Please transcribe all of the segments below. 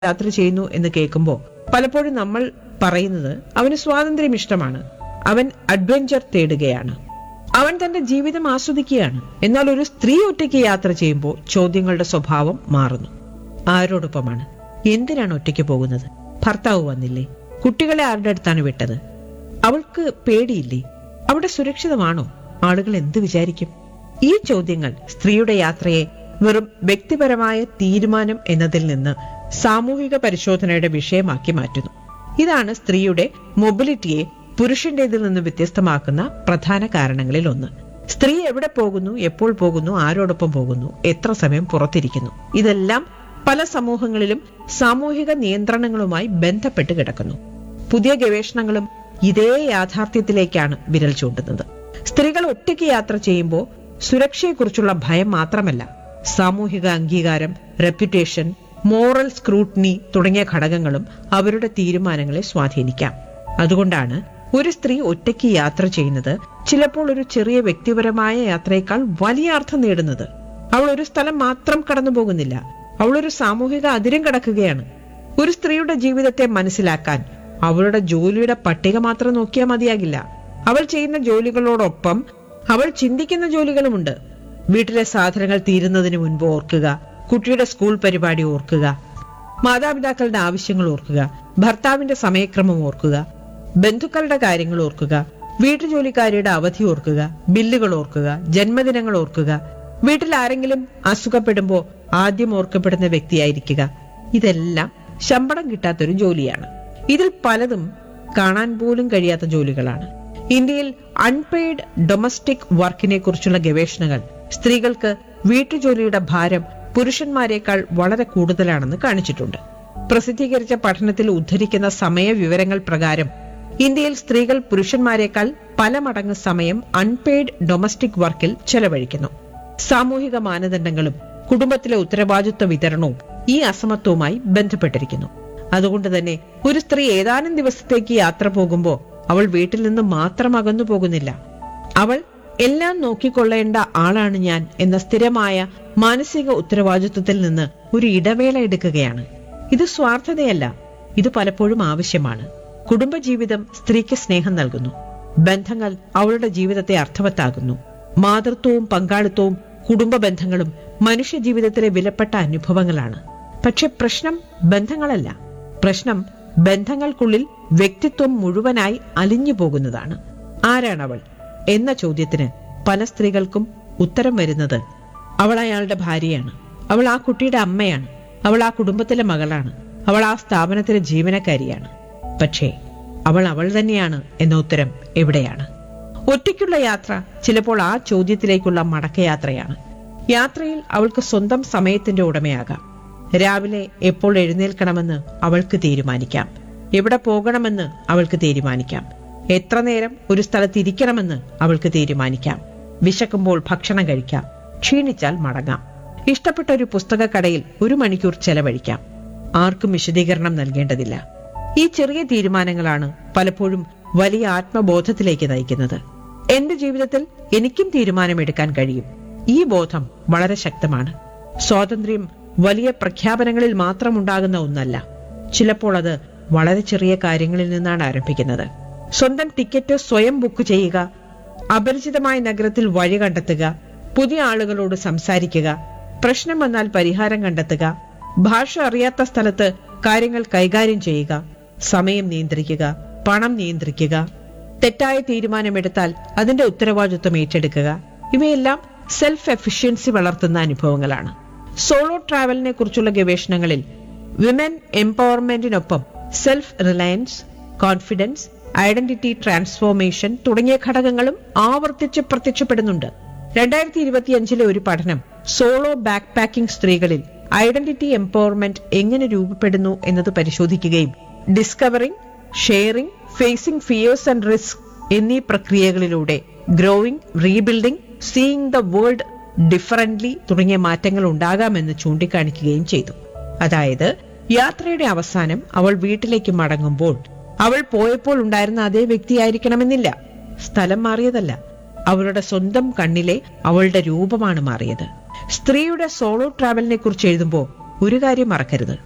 യാത്ര ചെയ്യുന്നു എന്ന് കേൾക്കുമ്പോൾ പലപ്പോഴും നമ്മൾ പറയുന്നത് അവന് സ്വാതന്ത്ര്യം ഇഷ്ടമാണ് അവൻ അഡ്വഞ്ചർ തേടുകയാണ് അവൻ തന്റെ ജീവിതം ആസ്വദിക്കുകയാണ് എന്നാൽ ഒരു സ്ത്രീ ഒറ്റയ്ക്ക് യാത്ര ചെയ്യുമ്പോൾ ചോദ്യങ്ങളുടെ സ്വഭാവം മാറുന്നു ആരോടൊപ്പമാണ് എന്തിനാണ് ഒറ്റയ്ക്ക് പോകുന്നത് ഭർത്താവ് വന്നില്ലേ കുട്ടികളെ ആരുടെ അടുത്താണ് വിട്ടത് അവൾക്ക് പേടിയില്ലേ അവിടെ സുരക്ഷിതമാണോ ആളുകൾ എന്ത് വിചാരിക്കും ഈ ചോദ്യങ്ങൾ സ്ത്രീയുടെ യാത്രയെ വെറും വ്യക്തിപരമായ തീരുമാനം എന്നതിൽ നിന്ന് സാമൂഹിക പരിശോധനയുടെ വിഷയമാക്കി മാറ്റുന്നു ഇതാണ് സ്ത്രീയുടെ മൊബിലിറ്റിയെ പുരുഷന്റേതിൽ നിന്ന് വ്യത്യസ്തമാക്കുന്ന പ്രധാന കാരണങ്ങളിൽ ഒന്ന് സ്ത്രീ എവിടെ പോകുന്നു എപ്പോൾ പോകുന്നു ആരോടൊപ്പം പോകുന്നു എത്ര സമയം പുറത്തിരിക്കുന്നു ഇതെല്ലാം പല സമൂഹങ്ങളിലും സാമൂഹിക നിയന്ത്രണങ്ങളുമായി ബന്ധപ്പെട്ട് കിടക്കുന്നു പുതിയ ഗവേഷണങ്ങളും ഇതേ യാഥാർത്ഥ്യത്തിലേക്കാണ് വിരൽ ചൂണ്ടുന്നത് സ്ത്രീകൾ ഒറ്റയ്ക്ക് യാത്ര ചെയ്യുമ്പോൾ സുരക്ഷയെക്കുറിച്ചുള്ള ഭയം മാത്രമല്ല സാമൂഹിക അംഗീകാരം റെപ്യൂട്ടേഷൻ മോറൽ സ്ക്രൂട്ടിനി തുടങ്ങിയ ഘടകങ്ങളും അവരുടെ തീരുമാനങ്ങളെ സ്വാധീനിക്കാം അതുകൊണ്ടാണ് ഒരു സ്ത്രീ ഒറ്റയ്ക്ക് യാത്ര ചെയ്യുന്നത് ചിലപ്പോൾ ഒരു ചെറിയ വ്യക്തിപരമായ യാത്രയേക്കാൾ വലിയ അർത്ഥം നേടുന്നത് അവൾ ഒരു സ്ഥലം മാത്രം കടന്നു പോകുന്നില്ല അവൾ ഒരു സാമൂഹിക അതിരും കടക്കുകയാണ് ഒരു സ്ത്രീയുടെ ജീവിതത്തെ മനസ്സിലാക്കാൻ അവളുടെ ജോലിയുടെ പട്ടിക മാത്രം നോക്കിയാൽ മതിയാകില്ല അവൾ ചെയ്യുന്ന ജോലികളോടൊപ്പം അവൾ ചിന്തിക്കുന്ന ജോലികളുമുണ്ട് വീട്ടിലെ സാധനങ്ങൾ തീരുന്നതിന് മുൻപ് ഓർക്കുക കുട്ടിയുടെ സ്കൂൾ പരിപാടി ഓർക്കുക മാതാപിതാക്കളുടെ ആവശ്യങ്ങൾ ഓർക്കുക ഭർത്താവിന്റെ സമയക്രമം ഓർക്കുക ബന്ധുക്കളുടെ കാര്യങ്ങൾ ഓർക്കുക വീട്ടുജോലിക്കാരിയുടെ അവധി ഓർക്കുക ബില്ലുകൾ ഓർക്കുക ജന്മദിനങ്ങൾ ഓർക്കുക വീട്ടിൽ ആരെങ്കിലും അസുഖപ്പെടുമ്പോൾ ആദ്യം ഓർക്കപ്പെടുന്ന വ്യക്തിയായിരിക്കുക ഇതെല്ലാം ശമ്പളം കിട്ടാത്തൊരു ജോലിയാണ് ഇതിൽ പലതും കാണാൻ പോലും കഴിയാത്ത ജോലികളാണ് ഇന്ത്യയിൽ അൺപെയ്ഡ് ഡൊമസ്റ്റിക് വർക്കിനെ കുറിച്ചുള്ള ഗവേഷണങ്ങൾ സ്ത്രീകൾക്ക് വീട്ടുജോലിയുടെ ഭാരം പുരുഷന്മാരെക്കാൾ വളരെ കൂടുതലാണെന്ന് കാണിച്ചിട്ടുണ്ട് പ്രസിദ്ധീകരിച്ച പഠനത്തിൽ ഉദ്ധരിക്കുന്ന സമയ വിവരങ്ങൾ പ്രകാരം ഇന്ത്യയിൽ സ്ത്രീകൾ പുരുഷന്മാരെക്കാൾ പല മടങ്ങ് സമയം അൺപെയ്ഡ് ഡൊമസ്റ്റിക് വർക്കിൽ ചെലവഴിക്കുന്നു സാമൂഹിക മാനദണ്ഡങ്ങളും കുടുംബത്തിലെ ഉത്തരവാദിത്വ വിതരണവും ഈ അസമത്വവുമായി ബന്ധപ്പെട്ടിരിക്കുന്നു അതുകൊണ്ട് തന്നെ ഒരു സ്ത്രീ ഏതാനും ദിവസത്തേക്ക് യാത്ര പോകുമ്പോൾ അവൾ വീട്ടിൽ നിന്ന് മാത്രം അകന്നു പോകുന്നില്ല അവൾ എല്ലാം നോക്കിക്കൊള്ളേണ്ട ആളാണ് ഞാൻ എന്ന സ്ഥിരമായ മാനസിക ഉത്തരവാദിത്വത്തിൽ നിന്ന് ഒരു ഇടവേള എടുക്കുകയാണ് ഇത് സ്വാർത്ഥതയല്ല ഇത് പലപ്പോഴും ആവശ്യമാണ് കുടുംബജീവിതം സ്ത്രീക്ക് സ്നേഹം നൽകുന്നു ബന്ധങ്ങൾ അവളുടെ ജീവിതത്തെ അർത്ഥവത്താകുന്നു മാതൃത്വവും പങ്കാളിത്തവും കുടുംബ ബന്ധങ്ങളും മനുഷ്യ ജീവിതത്തിലെ വിലപ്പെട്ട അനുഭവങ്ങളാണ് പക്ഷെ പ്രശ്നം ബന്ധങ്ങളല്ല പ്രശ്നം ബന്ധങ്ങൾക്കുള്ളിൽ വ്യക്തിത്വം മുഴുവനായി അലിഞ്ഞു പോകുന്നതാണ് ആരാണവൾ എന്ന ചോദ്യത്തിന് പല സ്ത്രീകൾക്കും ഉത്തരം വരുന്നത് അവൾ അയാളുടെ ഭാര്യയാണ് അവൾ ആ കുട്ടിയുടെ അമ്മയാണ് അവൾ ആ കുടുംബത്തിലെ മകളാണ് അവൾ ആ സ്ഥാപനത്തിലെ ജീവനക്കാരിയാണ് പക്ഷേ അവൾ അവൾ തന്നെയാണ് എന്ന ഉത്തരം എവിടെയാണ് ഒറ്റയ്ക്കുള്ള യാത്ര ചിലപ്പോൾ ആ ചോദ്യത്തിലേക്കുള്ള മടക്കയാത്രയാണ് യാത്രയിൽ അവൾക്ക് സ്വന്തം സമയത്തിന്റെ ഉടമയാകാം രാവിലെ എപ്പോൾ എഴുന്നേൽക്കണമെന്ന് അവൾക്ക് തീരുമാനിക്കാം എവിടെ പോകണമെന്ന് അവൾക്ക് തീരുമാനിക്കാം എത്ര നേരം ഒരു സ്ഥലത്ത് ഇരിക്കണമെന്ന് അവൾക്ക് തീരുമാനിക്കാം വിശക്കുമ്പോൾ ഭക്ഷണം കഴിക്കാം ക്ഷീണിച്ചാൽ മടങ്ങാം ഇഷ്ടപ്പെട്ട ഒരു പുസ്തകക്കടയിൽ ഒരു മണിക്കൂർ ചെലവഴിക്കാം ആർക്കും വിശദീകരണം നൽകേണ്ടതില്ല ഈ ചെറിയ തീരുമാനങ്ങളാണ് പലപ്പോഴും വലിയ ആത്മബോധത്തിലേക്ക് നയിക്കുന്നത് എന്റെ ജീവിതത്തിൽ എനിക്കും തീരുമാനമെടുക്കാൻ കഴിയും ഈ ബോധം വളരെ ശക്തമാണ് സ്വാതന്ത്ര്യം വലിയ പ്രഖ്യാപനങ്ങളിൽ മാത്രം ഉണ്ടാകുന്ന ഒന്നല്ല ചിലപ്പോൾ അത് വളരെ ചെറിയ കാര്യങ്ങളിൽ നിന്നാണ് ആരംഭിക്കുന്നത് സ്വന്തം ടിക്കറ്റ് സ്വയം ബുക്ക് ചെയ്യുക അപരിചിതമായ നഗരത്തിൽ വഴി കണ്ടെത്തുക പുതിയ ആളുകളോട് സംസാരിക്കുക പ്രശ്നം വന്നാൽ പരിഹാരം കണ്ടെത്തുക ഭാഷ അറിയാത്ത സ്ഥലത്ത് കാര്യങ്ങൾ കൈകാര്യം ചെയ്യുക സമയം നിയന്ത്രിക്കുക പണം നിയന്ത്രിക്കുക തെറ്റായ തീരുമാനമെടുത്താൽ അതിന്റെ ഉത്തരവാദിത്വം ഏറ്റെടുക്കുക ഇവയെല്ലാം സെൽഫ് എഫിഷ്യൻസി വളർത്തുന്ന അനുഭവങ്ങളാണ് സോളോ ട്രാവലിനെ കുറിച്ചുള്ള ഗവേഷണങ്ങളിൽ വിമൻ എംപവർമെന്റിനൊപ്പം self reliance confidence identity transformation തുടങ്ങിയ ഘടകങ്ങളും ആവർത്തിച്ച് പ്രത്യക്ഷപ്പെടുന്നുണ്ട് രണ്ടായിരത്തി ഇരുപത്തിയഞ്ചിലെ ഒരു പഠനം സോളോ ബാക്ക് പാക്കിംഗ് സ്ത്രീകളിൽ ഐഡന്റിറ്റി എംപവർമെന്റ് എങ്ങനെ രൂപപ്പെടുന്നു എന്നത് പരിശോധിക്കുകയും discovering sharing facing fears and risk എന്നീ പ്രക്രിയകളിലൂടെ growing rebuilding seeing the world differently തുടങ്ങിയ മാറ്റങ്ങൾ ഉണ്ടാകാമെന്ന് ചൂണ്ടിക്കാണിക്കുകയും ചെയ്തു അതായത് യാത്രയുടെ അവസാനം അവൾ വീട്ടിലേക്ക് മടങ്ങുമ്പോൾ അവൾ പോയപ്പോൾ ഉണ്ടായിരുന്ന അതേ വ്യക്തിയായിരിക്കണമെന്നില്ല സ്ഥലം മാറിയതല്ല അവളുടെ സ്വന്തം കണ്ണിലെ അവളുടെ രൂപമാണ് മാറിയത് സ്ത്രീയുടെ സോളോ ട്രാവലിനെ കുറിച്ച് എഴുതുമ്പോൾ ഒരു കാര്യം മറക്കരുത്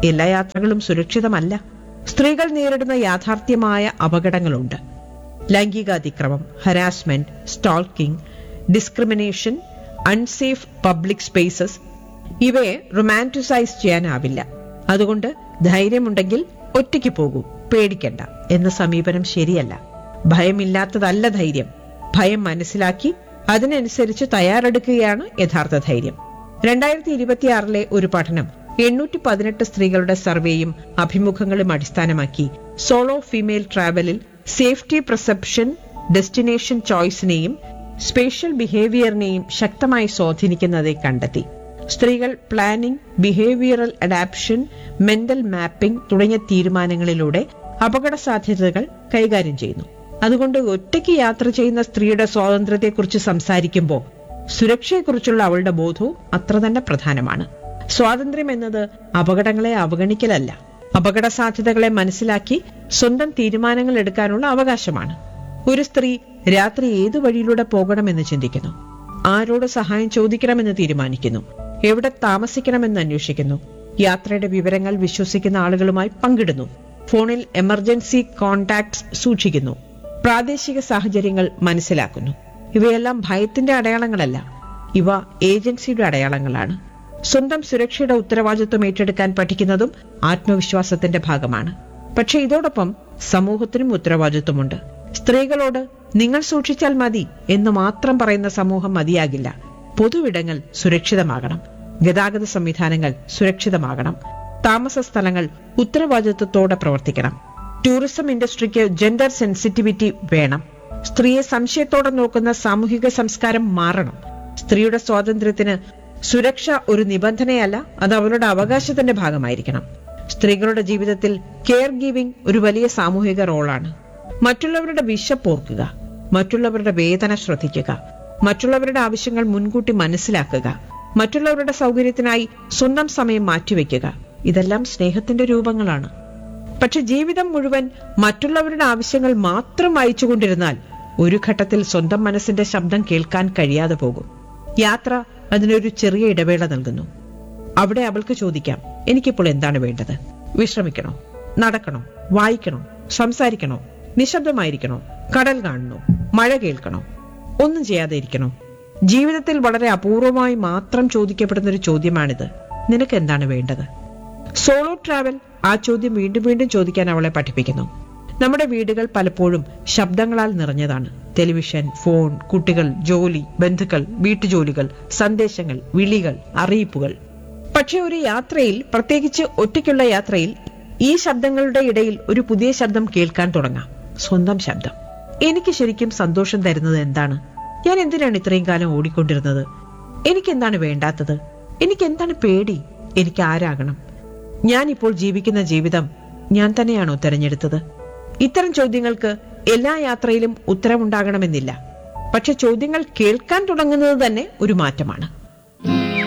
എല്ലാ യാത്രകളും സുരക്ഷിതമല്ല സ്ത്രീകൾ നേരിടുന്ന യാഥാർത്ഥ്യമായ അപകടങ്ങളുണ്ട് ലൈംഗികാതിക്രമം harassment stalking discrimination unsafe public spaces ഇവയെ റൊമാൻറ്റിസൈസ് ചെയ്യാനാവില്ല അതുകൊണ്ട് ധൈര്യമുണ്ടെങ്കിൽ ഒറ്റയ്ക്ക് പോകൂ പേടിക്കണ്ട എന്ന സമീപനം ശരിയല്ല ഭയമില്ലാത്തതല്ല ധൈര്യം ഭയം മനസ്സിലാക്കി അതിനനുസരിച്ച് തയ്യാറെടുക്കുകയാണ് യഥാർത്ഥ ധൈര്യം രണ്ടായിരത്തി ഇരുപത്തിയാറിലെ ഒരു പഠനം എണ്ണൂറ്റി പതിനെട്ട് സ്ത്രീകളുടെ സർവേയും അഭിമുഖങ്ങളും അടിസ്ഥാനമാക്കി സോളോ ഫീമെയിൽ ട്രാവലിൽ സേഫ്റ്റി പെർസെപ്ഷൻ ഡെസ്റ്റിനേഷൻ ചോയ്സിനെയും സ്പേഷ്യൽ ബിഹേവിയറിനെയും ശക്തമായി സ്വാധീനിക്കുന്നതായി കണ്ടെത്തി സ്ത്രീകൾ planning behavioural adaption mental mapping തുടങ്ങിയ തീരുമാനങ്ങളിലൂടെ അപകട സാധ്യതകൾ കൈകാര്യം ചെയ്യുന്നു അതുകൊണ്ട് ഒറ്റയ്ക്ക് യാത്ര ചെയ്യുന്ന സ്ത്രീയുടെ സ്വാതന്ത്ര്യത്തെക്കുറിച്ച് സംസാരിക്കുമ്പോൾ സുരക്ഷയെക്കുറിച്ചുള്ള അവളുടെ ബോധവും അത്ര തന്നെ പ്രധാനമാണ് സ്വാതന്ത്ര്യം എന്നത് അപകടങ്ങളെ അവഗണിക്കലല്ല അപകട സാധ്യതകളെ മനസ്സിലാക്കി സ്വന്തം തീരുമാനങ്ങൾ എടുക്കാനുള്ള അവകാശമാണ് ഒരു സ്ത്രീ രാത്രി ഏതു വഴിയിലൂടെ പോകണമെന്ന് ചിന്തിക്കുന്നു ആരോട് സഹായം ചോദിക്കണമെന്ന് തീരുമാനിക്കുന്നു എവിടെ താമസിക്കണമെന്ന് അന്വേഷിക്കുന്നു യാത്രയുടെ വിവരങ്ങൾ വിശ്വസിക്കുന്ന ആളുകളുമായി പങ്കിടുന്നു ഫോണിൽ എമർജൻസി കോൺടാക്ട്സ് സൂക്ഷിക്കുന്നു പ്രാദേശിക സാഹചര്യങ്ങൾ മനസ്സിലാക്കുന്നു ഇവയെല്ലാം ഭയത്തിന്റെ അടയാളങ്ങളല്ല ഇവ ഏജൻസിയുടെ അടയാളങ്ങളാണ് സ്വന്തം സുരക്ഷയുടെ ഉത്തരവാദിത്വം ഏറ്റെടുക്കാൻ പഠിക്കുന്നതും ആത്മവിശ്വാസത്തിന്റെ ഭാഗമാണ് പക്ഷെ ഇതോടൊപ്പം സമൂഹത്തിനും ഉത്തരവാദിത്വമുണ്ട് സ്ത്രീകളോട് നിങ്ങൾ സൂക്ഷിച്ചാൽ മതി എന്ന് മാത്രം പറയുന്ന സമൂഹം മതിയാകില്ല പൊതുവിടങ്ങൾ സുരക്ഷിതമാകണം ഗതാഗത സംവിധാനങ്ങൾ സുരക്ഷിതമാകണം താമസ സ്ഥലങ്ങൾ ഉത്തരവാദിത്വത്തോടെ പ്രവർത്തിക്കണം ടൂറിസം ഇൻഡസ്ട്രിക്ക് ജെൻഡർ സെൻസിറ്റിവിറ്റി വേണം സ്ത്രീയെ സംശയത്തോടെ നോക്കുന്ന സാമൂഹിക സംസ്കാരം മാറണം സ്ത്രീയുടെ സ്വാതന്ത്ര്യത്തിന് സുരക്ഷ ഒരു നിബന്ധനയല്ല അത് അവരുടെ അവകാശത്തിന്റെ ഭാഗമായിരിക്കണം സ്ത്രീകളുടെ ജീവിതത്തിൽ കെയർ ഗിവിംഗ് ഒരു വലിയ സാമൂഹിക റോളാണ് മറ്റുള്ളവരുടെ വിശപ്പോർക്കുക മറ്റുള്ളവരുടെ വേദന ശ്രദ്ധിക്കുക മറ്റുള്ളവരുടെ ആവശ്യങ്ങൾ മുൻകൂട്ടി മനസ്സിലാക്കുക മറ്റുള്ളവരുടെ സൗകര്യത്തിനായി സ്വന്തം സമയം മാറ്റിവെക്കുക ഇതെല്ലാം സ്നേഹത്തിന്റെ രൂപങ്ങളാണ് പക്ഷെ ജീവിതം മുഴുവൻ മറ്റുള്ളവരുടെ ആവശ്യങ്ങൾ മാത്രം വായിച്ചുകൊണ്ടിരുന്നാൽ ഒരു ഘട്ടത്തിൽ സ്വന്തം മനസ്സിന്റെ ശബ്ദം കേൾക്കാൻ കഴിയാതെ പോകും യാത്ര അതിനൊരു ചെറിയ ഇടവേള നൽകുന്നു അവിടെ അവൾക്ക് ചോദിക്കാം എനിക്കിപ്പോൾ എന്താണ് വേണ്ടത് വിശ്രമിക്കണോ നടക്കണോ വായിക്കണോ സംസാരിക്കണോ നിശബ്ദമായിരിക്കണോ കടൽ കാണണോ മഴ കേൾക്കണോ ഒന്നും ചെയ്യാതെ ഇരിക്കണോ ജീവിതത്തിൽ വളരെ അപൂർവമായി മാത്രം ചോദിക്കപ്പെടുന്ന ഒരു ചോദ്യമാണിത് നിനക്ക് എന്താണ് വേണ്ടത് സോളോ ട്രാവൽ ആ ചോദ്യം വീണ്ടും വീണ്ടും ചോദിക്കാൻ അവളെ പഠിപ്പിക്കുന്നു നമ്മുടെ വീടുകൾ പലപ്പോഴും ശബ്ദങ്ങളാൽ നിറഞ്ഞതാണ് ടെലിവിഷൻ ഫോൺ കുട്ടികൾ ജോലി ബന്ധുക്കൾ വീട്ടുജോലികൾ സന്ദേശങ്ങൾ വിളികൾ അറിയിപ്പുകൾ പക്ഷെ ഒരു യാത്രയിൽ പ്രത്യേകിച്ച് ഒറ്റയ്ക്കുള്ള യാത്രയിൽ ഈ ശബ്ദങ്ങളുടെ ഇടയിൽ ഒരു പുതിയ ശബ്ദം കേൾക്കാൻ തുടങ്ങാം സ്വന്തം ശബ്ദം എനിക്ക് ശരിക്കും സന്തോഷം തരുന്നത് എന്താണ് ഞാൻ എന്തിനാണ് ഇത്രയും കാലം ഓടിക്കൊണ്ടിരുന്നത് എനിക്ക് എന്താണ് വേണ്ടാത്തത് എനിക്ക് എന്താണ് പേടി എനിക്ക് ആരാകണം ഞാൻ ഇപ്പോൾ ജീവിക്കുന്ന ജീവിതം ഞാൻ തന്നെയാണോ തെരഞ്ഞെടുത്തത് ഇത്തരം ചോദ്യങ്ങൾക്ക് എല്ലാ യാത്രയിലും ഉത്തരമുണ്ടാകണമെന്നില്ല പക്ഷെ ചോദ്യങ്ങൾ കേൾക്കാൻ തുടങ്ങുന്നത് തന്നെ ഒരു മാറ്റമാണ്